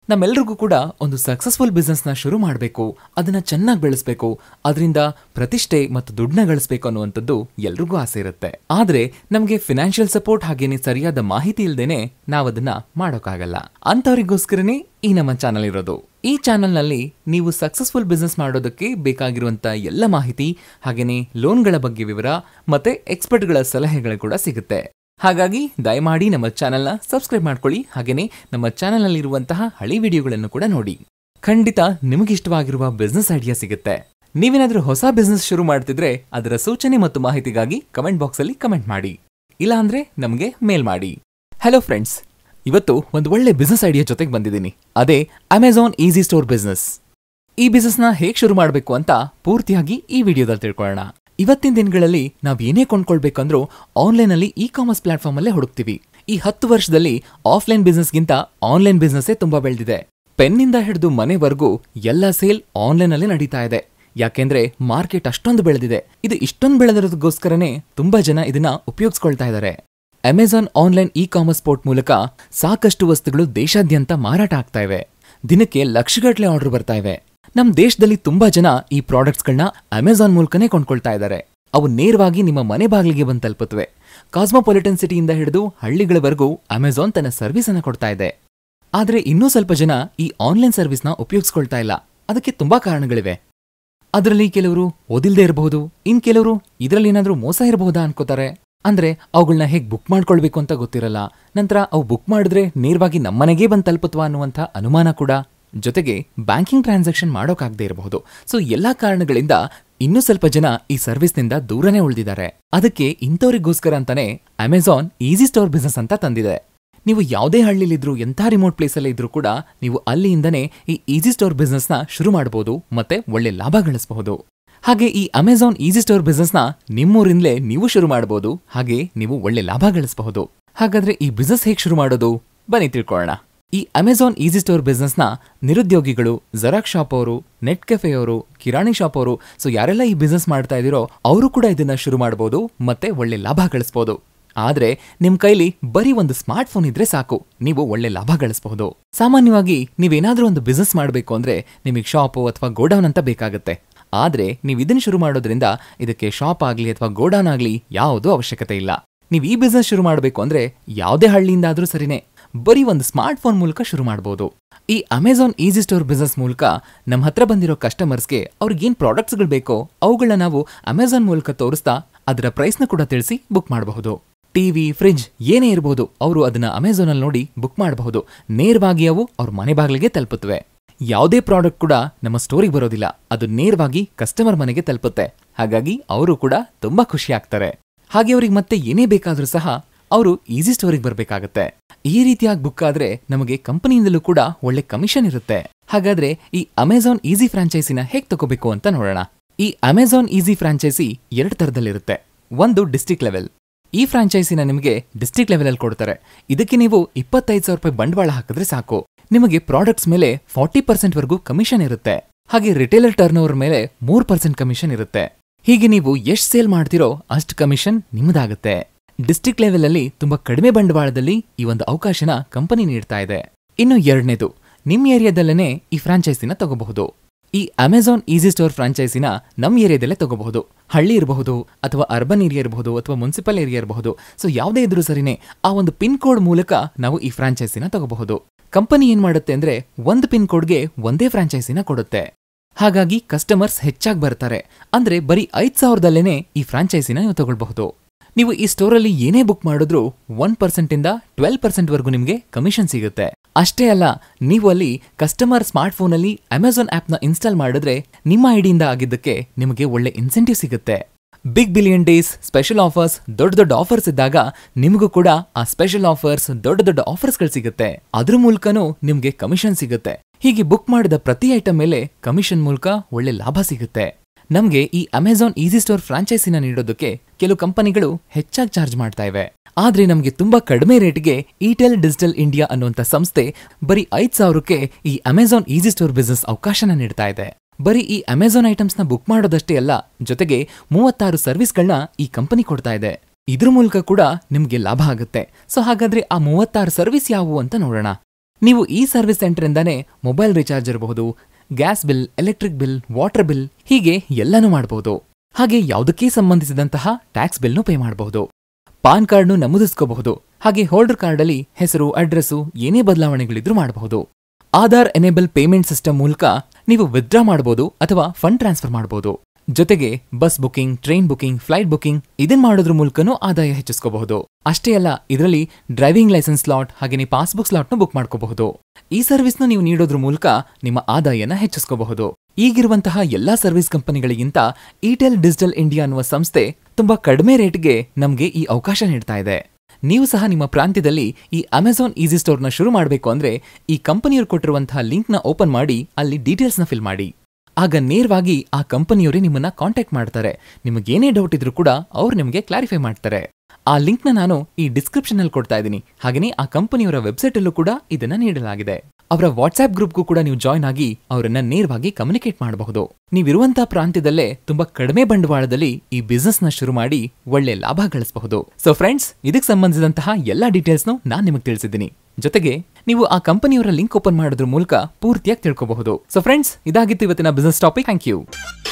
ನಮ್ಮೆಲ್ರಿಗೂ ಕೂಡ ಒಂದು ಸಕ್ಸಸ್ಫುಲ್ ಬಿಸ್ನೆಸ್ನ ಶುರು ಮಾಡಬೇಕು ಅದನ್ನ ಚೆನ್ನಾಗಿ ಬೆಳೆಸಬೇಕು ಅದರಿಂದ ಪ್ರತಿಷ್ಠೆ ಮತ್ತು ದುಡ್ಡನ್ನ ಗಳಿಸಬೇಕು ಅನ್ನುವಂಥದ್ದು ಎಲ್ರಿಗೂ ಆಸೆ ಇರುತ್ತೆ ಆದ್ರೆ ನಮಗೆ ಫಿನಾನ್ಷಿಯಲ್ ಸಪೋರ್ಟ್ ಹಾಗೇನೆ ಸರಿಯಾದ ಮಾಹಿತಿ ಇಲ್ದೇನೆ ನಾವದನ್ನ ಮಾಡೋಕ್ಕಾಗಲ್ಲ ಅಂತವರಿಗೋಸ್ಕರನೇ ಈ ನಮ್ಮ ಚಾನಲ್ ಇರೋದು ಈ ಚಾನಲ್ನಲ್ಲಿ ನೀವು ಸಕ್ಸಸ್ಫುಲ್ ಬಿಸ್ನೆಸ್ ಮಾಡೋದಕ್ಕೆ ಬೇಕಾಗಿರುವಂತ ಎಲ್ಲ ಮಾಹಿತಿ ಹಾಗೇನೆ ಲೋನ್ಗಳ ಬಗ್ಗೆ ವಿವರ ಮತ್ತೆ ಎಕ್ಸ್ಪರ್ಟ್ಗಳ ಸಲಹೆಗಳು ಕೂಡ ಸಿಗುತ್ತೆ ಹಾಗಾಗಿ ದಯಮಾಡಿ ನಮ್ಮ ಚಾನೆಲ್ನ ಸಬ್ಸ್ಕ್ರೈಬ್ ಮಾಡ್ಕೊಳ್ಳಿ ಹಾಗೇನೆ ನಮ್ಮ ಚಾನೆಲ್ನಲ್ಲಿರುವಂತಹ ಹಳಿ ವಿಡಿಯೋಗಳನ್ನು ಕೂಡ ನೋಡಿ ಖಂಡಿತ ನಿಮಗಿಷ್ಟವಾಗಿರುವ ಬಿಸ್ನೆಸ್ ಐಡಿಯಾ ಸಿಗುತ್ತೆ ನೀವೇನಾದ್ರೂ ಹೊಸ ಬಿಸ್ನೆಸ್ ಶುರು ಮಾಡ್ತಿದ್ರೆ ಅದರ ಸೂಚನೆ ಮತ್ತು ಮಾಹಿತಿಗಾಗಿ ಕಮೆಂಟ್ ಬಾಕ್ಸಲ್ಲಿ ಕಮೆಂಟ್ ಮಾಡಿ ಇಲ್ಲ ಅಂದ್ರೆ ನಮಗೆ ಮೇಲ್ ಮಾಡಿ ಹಲೋ ಫ್ರೆಂಡ್ಸ್ ಇವತ್ತು ಒಂದು ಒಳ್ಳೆ ಬಿಸ್ನೆಸ್ ಐಡಿಯಾ ಜೊತೆಗೆ ಬಂದಿದ್ದೀನಿ ಅದೇ ಅಮೆಝಾನ್ ಈಸಿ ಸ್ಟೋರ್ ಬಿಸ್ನೆಸ್ ಈ ಬಿಸ್ನೆಸ್ನ ಹೇಗೆ ಶುರು ಮಾಡಬೇಕು ಅಂತ ಪೂರ್ತಿಯಾಗಿ ಈ ವಿಡಿಯೋದಲ್ಲಿ ತಿಳ್ಕೊಳ್ಳೋಣ ಇವತ್ತಿನ ದಿನಗಳಲ್ಲಿ ನಾವ್ ಏನೇ ಕೊಂಡ್ಕೊಳ್ಬೇಕಂದ್ರೂ ಆನ್ಲೈನ್ ಅಲ್ಲಿ ಇ ಕಾಮರ್ಸ್ ಪ್ಲಾಟ್ಫಾರ್ಮ್ ಅಲ್ಲೇ ಹುಡುಕ್ತಿವಿ ಈ ಹತ್ತು ವರ್ಷದಲ್ಲಿ ಆಫ್ಲೈನ್ ಬಿಸ್ನೆಸ್ಗಿಂತ ಆನ್ಲೈನ್ ಬಿಸ್ನೆಸ್ಸೇ ತುಂಬಾ ಬೆಳೆದಿದೆ ಪೆನ್ನಿಂದ ಹಿಡಿದು ಮನೆವರೆಗೂ ಎಲ್ಲ ಸೇಲ್ ಆನ್ಲೈನ್ ಅಲ್ಲೇ ನಡೀತಾ ಇದೆ ಯಾಕೆಂದ್ರೆ ಮಾರ್ಕೆಟ್ ಅಷ್ಟೊಂದು ಬೆಳೆದಿದೆ ಇದು ಇಷ್ಟೊಂದು ಬೆಳೆದಿರೋದಕ್ಕೋಸ್ಕರನೇ ತುಂಬಾ ಜನ ಇದನ್ನ ಉಪಯೋಗಿಸ್ಕೊಳ್ತಾ ಇದ್ದಾರೆ Amazon online e commerce port ಮೂಲಕ ಸಾಕಷ್ಟು ವಸ್ತುಗಳು ದೇಶಾದ್ಯಂತ ಮಾರಾಟ ಆಗ್ತಾ ಇವೆ ದಿನಕ್ಕೆ ಲಕ್ಷಗಟ್ಟಲೆ ಆರ್ಡರ್ ಬರ್ತಾ ಇವೆ ನಮ್ ದೇಶದಲ್ಲಿ ತುಂಬಾ ಜನ ಈ ಪ್ರಾಡಕ್ಟ್ಸ್ಗಳನ್ನ ಅಮೆಝಾನ್ ಮೂಲಕನೇ ಕೊಂಡ್ಕೊಳ್ತಾ ಇದ್ದಾರೆ ಅವು ನೇರವಾಗಿ ನಿಮ್ಮ ಮನೆ ಬಾಗಿಲಿಗೆ ಬಂದು ತಲುಪುತ್ತವೆ ಕಾಸ್ಮೋಪಾಲಿಟನ್ ಸಿಟಿಯಿಂದ ಹಿಡಿದು ಹಳ್ಳಿಗಳವರೆಗೂ ಅಮೆಝಾನ್ ತನ್ನ ಸರ್ವಿಸ್ ಅನ್ನ ಕೊಡ್ತಾ ಇದೆ ಆದ್ರೆ ಇನ್ನೂ ಸ್ವಲ್ಪ ಜನ ಈ ಆನ್ಲೈನ್ ಸರ್ವಿಸ್ನ ಉಪಯೋಗಿಸ್ಕೊಳ್ತಾ ಇಲ್ಲ ಅದಕ್ಕೆ ತುಂಬಾ ಕಾರಣಗಳಿವೆ ಅದರಲ್ಲಿ ಕೆಲವರು ಓದಿಲ್ದೇ ಇರಬಹುದು ಇನ್ ಕೆಲವರು ಇದರಲ್ಲಿ ಏನಾದ್ರೂ ಮೋಸ ಇರಬಹುದಾ ಅನ್ಕೋತಾರೆ ಅಂದ್ರೆ ಅವುಗಳನ್ನ ಹೇಗ್ ಬುಕ್ ಮಾಡ್ಕೊಳ್ಬೇಕು ಅಂತ ಗೊತ್ತಿರಲ್ಲ ನಂತರ ಅವು ಬುಕ್ ಮಾಡಿದ್ರೆ ನೇರವಾಗಿ ನಮ್ಮನೆಗೇ ಬಂದು ತಲುಪುತ್ತವಾ ಅನ್ನುವಂಥ ಅನುಮಾನ ಕೂಡ ಜೊತೆಗೆ ಬ್ಯಾಂಕಿಂಗ್ ಟ್ರಾನ್ಸಾಕ್ಷನ್ ಮಾಡೋಕ್ಕಾಗದೇ ಇರಬಹುದು ಸೊ ಎಲ್ಲಾ ಕಾರಣಗಳಿಂದ ಇನ್ನೂ ಸ್ವಲ್ಪ ಜನ ಈ ಸರ್ವಿಸ್ನಿಂದ ದೂರನೇ ಉಳಿದಿದ್ದಾರೆ ಅದಕ್ಕೆ ಇಂಥವ್ರಿಗೋಸ್ಕರ ಅಂತಾನೆ ಅಮೆಝಾನ್ ಈಸಿ ಸ್ಟೋರ್ ಬಿಸ್ನೆಸ್ ಅಂತ ತಂದಿದೆ ನೀವು ಯಾವುದೇ ಹಳ್ಳಿಲಿದ್ರು ಎಂಥ ರಿಮೋಟ್ ಪ್ಲೇಸಲ್ಲಿ ಇದ್ರೂ ಕೂಡ ನೀವು ಅಲ್ಲಿಂದನೇ ಈ ಈಸಿ ಸ್ಟೋರ್ ಬಿಸ್ನೆಸ್ನ ಶುರು ಮಾಡಬಹುದು ಮತ್ತೆ ಒಳ್ಳೆ ಲಾಭ ಗಳಿಸಬಹುದು ಹಾಗೆ ಈ ಅಮೆಝಾನ್ ಈಸಿ ಸ್ಟೋರ್ ಬಿಸ್ನೆಸ್ನ ನಿಮ್ಮೂರಿಂದಲೇ ನೀವು ಶುರು ಮಾಡಬಹುದು ಹಾಗೆ ನೀವು ಒಳ್ಳೆ ಲಾಭ ಗಳಿಸಬಹುದು ಹಾಗಾದ್ರೆ ಈ ಬಿಸ್ನೆಸ್ ಹೇಗೆ ಶುರು ಮಾಡೋದು ಬನ್ನಿ ತಿಳ್ಕೊಳ್ಳೋಣ ಈ ಅಮೆಝಾನ್ ಈಸಿ ಸ್ಟೋರ್ ಬಿಸ್ನೆಸ್ನ ನಿರುದ್ಯೋಗಿಗಳು ಜೆರಾಕ್ಸ್ ಶಾಪ್ ಅವರು ನೆಟ್ ಕೆಫೆ ಅವರು ಕಿರಾಣಿ ಶಾಪ್ ಅವರು ಸೊ ಯಾರೆಲ್ಲ ಈ ಬಿಸ್ನೆಸ್ ಮಾಡ್ತಾ ಇದೀರೋ ಅವರು ಕೂಡ ಇದನ್ನ ಶುರು ಮಾಡಬಹುದು ಮತ್ತೆ ಒಳ್ಳೆ ಲಾಭ ಗಳಿಸಬಹುದು ಆದ್ರೆ ನಿಮ್ ಕೈಲಿ ಬರೀ ಒಂದು ಸ್ಮಾರ್ಟ್ ಫೋನ್ ಇದ್ರೆ ಸಾಕು ನೀವು ಒಳ್ಳೆ ಲಾಭ ಗಳಿಸಬಹುದು ಸಾಮಾನ್ಯವಾಗಿ ನೀವೇನಾದ್ರೂ ಒಂದು ಬಿಸ್ನೆಸ್ ಮಾಡಬೇಕು ಅಂದ್ರೆ ನಿಮಗೆ ಶಾಪು ಅಥವಾ ಗೋಡೌನ್ ಅಂತ ಬೇಕಾಗುತ್ತೆ ಆದ್ರೆ ನೀವು ಇದನ್ನ ಶುರು ಮಾಡೋದ್ರಿಂದ ಇದಕ್ಕೆ ಶಾಪ್ ಆಗ್ಲಿ ಅಥವಾ ಗೋಡೌನ್ ಆಗ್ಲಿ ಯಾವುದೂ ಅವಶ್ಯಕತೆ ಇಲ್ಲ ನೀವು ಈ ಬಿಸ್ನೆಸ್ ಶುರು ಮಾಡಬೇಕು ಅಂದ್ರೆ ಯಾವುದೇ ಹಳ್ಳಿಯಿಂದ ಆದ್ರೂ ಸರಿನೇ ಬರೀ ಒಂದು ಸ್ಮಾರ್ಟ್ ಫೋನ್ ಮೂಲಕ ಶುರು ಮಾಡಬಹುದು ಈ ಅಮೆಝಾನ್ ಈಸಿ ಸ್ಟೋರ್ ಬಿಸ್ನೆಸ್ ಮೂಲಕ ನಮ್ಮ ಹತ್ರ ಬಂದಿರೋ ಕಸ್ಟಮರ್ಸ್ಗೆ ಅವ್ರಿಗೇನ್ ಪ್ರಾಡಕ್ಟ್ಸ್ಗಳು ಬೇಕೋ ಅವುಗಳನ್ನ ನಾವು ಅಮೆಝಾನ್ ಮೂಲಕ ತೋರಿಸ್ತಾ ಅದರ ಪ್ರೈಸ್ನ ಕೂಡ ತಿಳಿಸಿ ಬುಕ್ ಮಾಡಬಹುದು ಟಿವಿ ಫ್ರಿಡ್ಜ್ ಏನೇ ಇರಬಹುದು ಅವರು ಅದನ್ನ ಅಮೆಝಾನ್ ಅಲ್ಲಿ ನೋಡಿ ಬುಕ್ ಮಾಡಬಹುದು ನೇರವಾಗಿ ಅವು ಅವ್ರ ಮನೆ ಬಾಗಿಲಿಗೆ ತಲುಪುತ್ತವೆ ಯಾವುದೇ ಪ್ರಾಡಕ್ಟ್ ಕೂಡ ನಮ್ಮ ಸ್ಟೋರಿಗೆ ಬರೋದಿಲ್ಲ ಅದು ನೇರವಾಗಿ ಕಸ್ಟಮರ್ ಮನೆಗೆ ತಲುಪುತ್ತೆ ಹಾಗಾಗಿ ಅವರು ಕೂಡ ತುಂಬಾ ಖುಷಿ ಆಗ್ತಾರೆ ಹಾಗೆ ಅವ್ರಿಗೆ ಮತ್ತೆ ಏನೇ ಬೇಕಾದ್ರೂ ಸಹ ಅವರು ಈಸಿ ಸ್ಟೋರಿಗೆ ಬರಬೇಕಾಗತ್ತೆ ಈ ರೀತಿಯಾಗಿ ಬುಕ್ ಆದ್ರೆ ನಮಗೆ ಕಂಪನಿಯಿಂದಲೂ ಕೂಡ ಒಳ್ಳೆ ಕಮಿಷನ್ ಇರುತ್ತೆ ಹಾಗಾದ್ರೆ ಈ ಅಮೆಝಾನ್ ಈಸಿ ಫ್ರಾಂಚೈಸಿನ ಹೇಗ್ ತಗೋಬೇಕು ಅಂತ ನೋಡೋಣ ಈ ಅಮೆಝಾನ್ ಈಸಿ ಫ್ರಾಂಚೈಸಿ ಎರಡು ತರದಲ್ಲಿರುತ್ತೆ ಒಂದು ಡಿಸ್ಟ್ರಿಕ್ಟ್ ಲೆವೆಲ್ ಈ ಫ್ರಾಂಚೈಸಿನ ನಿಮಗೆ ಡಿಸ್ಟ್ರಿಕ್ಟ್ ಲೆವೆಲ್ ಅಲ್ಲಿ ಕೊಡ್ತಾರೆ ಇದಕ್ಕೆ ನೀವು ಇಪ್ಪತ್ತೈದು ಸಾವಿರ ರೂಪಾಯಿ ಬಂಡವಾಳ ಹಾಕಿದ್ರೆ ಸಾಕು ನಿಮಗೆ ಪ್ರಾಡಕ್ಟ್ಸ್ ಮೇಲೆ ಫಾರ್ಟಿ ಪರ್ಸೆಂಟ್ ವರೆಗೂ ಕಮಿಷನ್ ಇರುತ್ತೆ ಹಾಗೆ ರಿಟೇಲರ್ ಟರ್ನ್ ಓವರ್ ಮೇಲೆ ಮೂರ್ ಪರ್ಸೆಂಟ್ ಕಮಿಷನ್ ಇರುತ್ತೆ ಹೀಗೆ ನೀವು ಎಷ್ಟು ಸೇಲ್ ಮಾಡ್ತಿರೋ ಅಷ್ಟು ಕಮಿಷನ್ ನಿಮ್ಮದಾಗುತ್ತೆ ಡಿಸ್ಟ್ರಿಕ್ಟ್ ಲೆವೆಲ್ ಅಲ್ಲಿ ತುಂಬಾ ಕಡಿಮೆ ಬಂಡವಾಳದಲ್ಲಿ ಈ ಒಂದು ಅವಕಾಶನ ಕಂಪನಿ ನೀಡ್ತಾ ಇದೆ ಇನ್ನು ಎರಡನೇದು ನಿಮ್ ಏರಿಯಾದಲ್ಲೇನೆ ಈ ಫ್ರಾಂಚೈಸಿನ ತಗೋಬಹುದು ಈ ಅಮೆಝಾನ್ ಈಸಿ ಸ್ಟೋರ್ ಫ್ರಾಂಚೈಸಿನ ನಮ್ಮ ಏರಿಯಾದಲ್ಲೇ ತಗೋಬಹುದು ಹಳ್ಳಿ ಇರಬಹುದು ಅಥವಾ ಅರ್ಬನ್ ಏರಿಯಾ ಇರಬಹುದು ಅಥವಾ ಮುನ್ಸಿಪಲ್ ಏರಿಯಾ ಇರಬಹುದು ಸೊ ಯಾವುದೇ ಇದ್ರೂ ಸರಿನೇ ಆ ಒಂದು ಪಿನ್ ಕೋಡ್ ಮೂಲಕ ನಾವು ಈ ಫ್ರಾಂಚೈಸಿನ ತಗೋಬಹುದು ಕಂಪನಿ ಏನ್ ಮಾಡುತ್ತೆ ಅಂದ್ರೆ ಒಂದು ಪಿನ್ ಕೋಡ್ಗೆ ಒಂದೇ ಫ್ರಾಂಚೈಸಿನ ಕೊಡುತ್ತೆ ಹಾಗಾಗಿ ಕಸ್ಟಮರ್ಸ್ ಹೆಚ್ಚಾಗಿ ಬರ್ತಾರೆ ಅಂದ್ರೆ ಬರೀ ಐದ್ ಸಾವಿರದಲ್ಲೇನೆ ಈ ಫ್ರಾಂಚೈಸಿನ ನೀವು ತಗೊಳ್ಬಹುದು ನೀವು ಈ ಸ್ಟೋರಲ್ಲಿ ಏನೇ ಬುಕ್ ಮಾಡಿದ್ರೂ ಒನ್ ಪರ್ಸೆಂಟ್ ಇಂದ ಟ್ವೆಲ್ ಪರ್ಸೆಂಟ್ ವರೆಗೂ ನಿಮಗೆ ಕಮಿಷನ್ ಸಿಗುತ್ತೆ ಅಷ್ಟೇ ಅಲ್ಲ ನೀವು ಅಲ್ಲಿ ಕಸ್ಟಮರ್ ಸ್ಮಾರ್ಟ್ ಫೋನ್ ಅಲ್ಲಿ ಅಮೆಝಾನ್ ಆಪ್ ನ ಇನ್ಸ್ಟಾಲ್ ಮಾಡಿದ್ರೆ ನಿಮ್ಮ ಐಡಿಯಿಂದ ಆಗಿದ್ದಕ್ಕೆ ನಿಮಗೆ ಒಳ್ಳೆ ಇನ್ಸೆಂಟಿವ್ ಸಿಗುತ್ತೆ big billion days special offers ದೊಡ್ಡ ದೊಡ್ಡ ಆಫರ್ಸ್ ಇದ್ದಾಗ ನಿಮಗೂ ಕೂಡ ಆ ಸ್ಪೆಷಲ್ ಆಫರ್ಸ್ ದೊಡ್ಡ ದೊಡ್ಡ ಆಫರ್ಸ್ಗಳು ಸಿಗುತ್ತೆ ಅದ್ರ ಮೂಲಕನೂ ನಿಮ್ಗೆ ಕಮಿಷನ್ ಸಿಗುತ್ತೆ ಹೀಗೆ ಬುಕ್ ಮಾಡಿದ ಪ್ರತಿ ಐಟಮ್ ಮೇಲೆ ಕಮಿಷನ್ ಮೂಲಕ ಒಳ್ಳೆ ಲಾಭ ಸಿಗುತ್ತೆ ನಮ್ಗೆ ಈ ಅಮೆಝಾನ್ ಈಸಿ ಸ್ಟೋರ್ ಫ್ರಾಂಚೈಸಿನ ನೀಡೋದಕ್ಕೆ ಕೆಲವು ಕಂಪನಿಗಳು ಹೆಚ್ಚಾಗಿ ಚಾರ್ಜ್ ಮಾಡ್ತಾ ಇವೆ ಆದ್ರೆ ನಮ್ಗೆ ತುಂಬಾ ಕಡಿಮೆ ರೇಟ್ಗೆ ಈಟೆಲ್ ಡಿಜಿಟಲ್ ಇಂಡಿಯಾ ಅನ್ನುವಂತ ಸಂಸ್ಥೆ ಬರೀ ಐದ್ ಸಾವಿರಕ್ಕೆ ಈ ಅಮೆಝಾನ್ ಈಸಿ ಸ್ಟೋರ್ ಬಿಸ್ನೆಸ್ ಅವಕಾಶನ ನೀಡ್ತಾ ಇದೆ ಬರೀ ಈ ಅಮೆಝಾನ್ ಐಟಮ್ಸ್ನ ಬುಕ್ ಮಾಡೋದಷ್ಟೇ ಅಲ್ಲ ಜೊತೆಗೆ ಮೂವತ್ತಾರು ಸರ್ವಿಸ್ಗಳನ್ನ ಈ ಕಂಪನಿ ಕೊಡ್ತಾ ಇದೆ ಇದ್ರ ಮೂಲಕ ಕೂಡ ನಿಮ್ಗೆ ಲಾಭ ಆಗುತ್ತೆ ಸೊ ಹಾಗಾದ್ರೆ ಆ ಮೂವತ್ತಾರು ಸರ್ವಿಸ್ ಯಾವುವು ಅಂತ ನೋಡೋಣ ನೀವು ಈ ಸರ್ವಿಸ್ ಸೆಂಟರ್ ಇಂದಾನೆ ಮೊಬೈಲ್ ರೀಚಾರ್ಜ್ ಇರಬಹುದು gas bill electric bill water bill ಹೀಗೆ ಎಲ್ಲನೂ ಮಾಡಬಹುದು ಹಾಗೆ ಯಾವುದಕ್ಕೆ ಸಂಬಂಧಿಸಿದಂತಹ ಟ್ಯಾಕ್ಸ್ ಬಿಲ್ನು ಪೇ ಮಾಡಬಹುದು ಪಾನ್ ಕಾರ್ಡ್ನು ನಮೂದಿಸ್ಕೋಬಹುದು ಹಾಗೆ ಹೋಲ್ಡರ್ ಕಾರ್ಡಲ್ಲಿ ಹೆಸರು ಅಡ್ರೆಸ್ಸು ಏನೇ ಬದಲಾವಣೆಗಳಿದ್ರೂ ಮಾಡಬಹುದು ಆಧಾರ್ ಎನೇಬಲ್ ಪೇಮೆಂಟ್ ಸಿಸ್ಟಮ್ ಮೂಲಕ ನೀವು ವಿತ್ಡ್ರಾ ಮಾಡಬಹುದು ಅಥವಾ ಫಂಡ್ ಟ್ರಾನ್ಸ್ಫರ್ ಮಾಡಬಹುದು ಜೊತೆಗೆ bus booking train booking flight booking ಇದನ್ ಮಾಡೋದ್ರ ಮೂಲಕನೂ ಆದಾಯ ಹೆಚ್ಚಿಸ್ಕೋಬಹುದು ಅಷ್ಟೇ ಅಲ್ಲ ಇದರಲ್ಲಿ ಡ್ರೈವಿಂಗ್ ಲೈಸೆನ್ಸ್ ಸ್ಲಾಟ್ ಹಾಗೆಯೇ ಪಾಸ್ಬುಕ್ ಸ್ಲಾಟ್ನು ಬುಕ್ ಮಾಡ್ಕೋಬಹುದು ಈ ಸರ್ವಿಸ್ನ ನೀವು ನೀಡೋದ್ರ ಮೂಲಕ ನಿಮ್ಮ ಆದಾಯನ ಹೆಚ್ಚಿಸ್ಕೋಬಹುದು ಈಗಿರುವಂತಹ ಎಲ್ಲಾ ಸರ್ವಿಸ್ ಕಂಪನಿಗಳಿಗಿಂತ ಈಟೆಲ್ ಡಿಜಿಟಲ್ ಇಂಡಿಯಾ ಅನ್ನುವ ಸಂಸ್ಥೆ ತುಂಬಾ ಕಡಿಮೆ ರೇಟ್ಗೆ ನಮಗೆ ಈ ಅವಕಾಶ ನೀಡ್ತಾ ಇದೆ ನೀವು ಸಹ ನಿಮ್ಮ ಪ್ರಾಂತ್ಯದಲ್ಲಿ ಈ ಅಮೆಝಾನ್ ಈಸಿ ಸ್ಟೋರ್ನ ಶುರು ಮಾಡಬೇಕು ಅಂದ್ರೆ ಈ ಕಂಪನಿಯವರು ಕೊಟ್ಟಿರುವಂತಹ ಲಿಂಕ್ನ ಓಪನ್ ಮಾಡಿ ಅಲ್ಲಿ ಡೀಟೇಲ್ಸ್ನ ಫಿಲ್ ಮಾಡಿ ಆಗ ನೇರವಾಗಿ ಆ ಕಂಪನಿಯವರೇ ನಿಮ್ಮನ್ನ ಕಾಂಟ್ಯಾಕ್ಟ್ ಮಾಡ್ತಾರೆ ನಿಮಗೇನೇ ಡೌಟ್ ಇದ್ರೂ ಕೂಡ ಅವ್ರು ನಿಮಗೆ ಕ್ಲಾರಿಫೈ ಮಾಡ್ತಾರೆ ಆ ಲಿಂಕ್ನ ನಾನು ಈ ಡಿಸ್ಕ್ರಿಪ್ಷನ್ ಅಲ್ಲಿ ಕೊಡ್ತಾ ಇದ್ದೀನಿ ಹಾಗೆಯೇ ಆ ಕಂಪನಿಯವರ ವೆಬ್ಸೈಟ್ ಅಲ್ಲೂ ಕೂಡ ಇದನ್ನ ನೀಡಲಾಗಿದೆ ಅವರ ವಾಟ್ಸ್ಆಪ್ ಗ್ರೂಪ್ಗೂ ಕೂಡ ನೀವು ಜಾಯ್ನ್ ಆಗಿ ಅವರನ್ನ ನೇರವಾಗಿ ಕಮ್ಯುನಿಕೇಟ್ ಮಾಡಬಹುದು ನೀವಿರುವಂತಹ ಪ್ರಾಂತ್ಯದಲ್ಲೇ ತುಂಬಾ ಕಡಿಮೆ ಬಂಡವಾಳದಲ್ಲಿ ಈ ಬಿಸ್ನೆಸ್ ನ ಶುರು ಮಾಡಿ ಒಳ್ಳೆ ಲಾಭ ಗಳಿಸಬಹುದು ಸೊ ಫ್ರೆಂಡ್ಸ್ ಇದಕ್ಕೆ ಸಂಬಂಧಿಸಿದಂತಹ ಎಲ್ಲಾ ಡೀಟೇಲ್ಸ್ನು ನಾನ್ ನಿಮಗೆ ತಿಳಿಸಿದ್ದೀನಿ ಜೊತೆಗೆ ನೀವು ಆ ಕಂಪನಿಯವರ ಲಿಂಕ್ ಓಪನ್ ಮಾಡೋದ್ರ ಮೂಲಕ ಪೂರ್ತಿಯಾಗಿ ತಿಳ್ಕೋಬಹುದು ಸೊ ಫ್ರೆಂಡ್ಸ್ ಇದಾಗಿತ್ತು ಇವತ್ತಿನ ಬಿಸ್ನೆಸ್ ಟಾಪಿಕ್ ಥ್ಯಾಂಕ್ ಯು